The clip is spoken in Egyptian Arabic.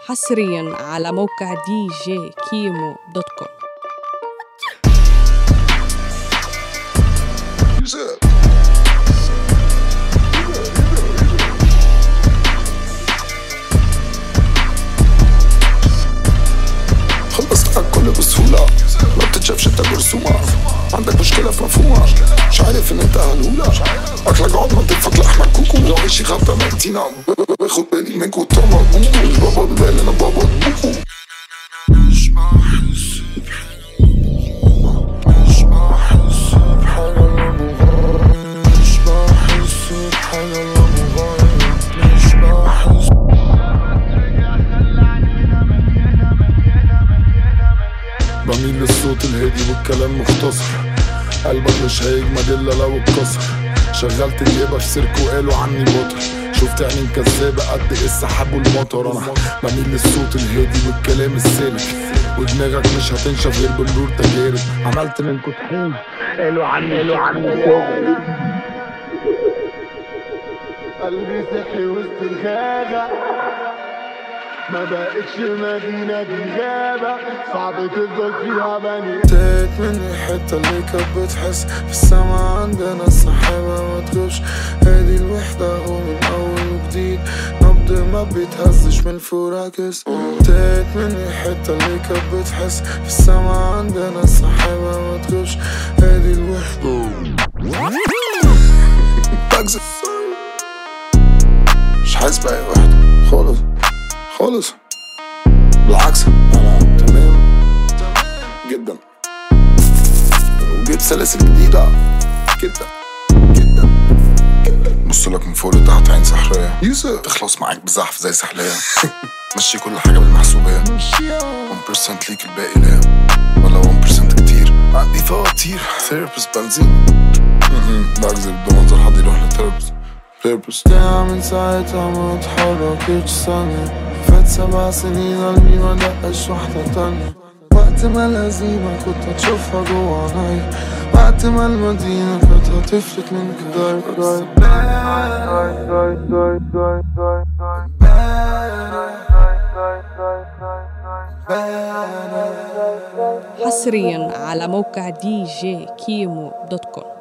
حصريا على موقع دي جي كيمو دوت كوم خلصت على الكل بسهولة ما بتتشافش انت برسومة عندك مشكلة في مفهومها مش عارف ان انت هلولة اكلك عض ما تنفك لحمة كوكو لو عيشي خبطة ميتينة باخد بالي منكو طبعا مش بابا بالي انا بابا بوكو مش بحس مش بحس بحاجة لا مغرب مش بحس بحاجة لا مغرب مش بحس بميل للصوت الهادي والكلام مختصر قلبك مش هيجمد الا لو اتكسر شغلت الجيبة في سيرك وقالوا عني بطل شفت عينين كذابة قد ايه السحاب والمطر انا بميل للصوت الهادي والكلام السالك ودماغك مش هتنشف غير بالنور تجارب عملت منكم طحين قالوا عني قالوا عني قلبي صحي وسط الغابة ما بقتش مدينة دي غابة صعب تفضل فيها بني تاك مني الحتة اللي كانت بتحس في السما عندنا سحابة ما تغيبش هادي الوحدة ومن أول وجديد نبض ما بيتهزش من فراكس تاك مني الحتة اللي كانت بتحس في السما عندنا سحابة ما تغيبش هادي الوحدة بكذب مش حاسس بأي وحدة خالص خالص بالعكس أنا تمام جدا وجيب سلاسل جديدة جدا جدا جدا بص لك من فوق لتحت عين سحرية يوسف تخلص معاك بزحف زي سحلية مشي كل حاجة بالمحسوبية 1% ليك الباقي ليا ولا 1% كتير عندي فواتير ثيرابيست بنزين م-م، بكذب ده منظر حد يروح لثيرابيست ثيرابيست من ساعتها ما اتحركتش ثانية فات سبع سنين قلبي ما دقش واحدة تانية وقت ما الهزيمة كنت هتشوفها جوا عيني وقت ما المدينة كانت هتفلت منك دايك دايك حصريا على موقع دي جي كيمو دوت كوم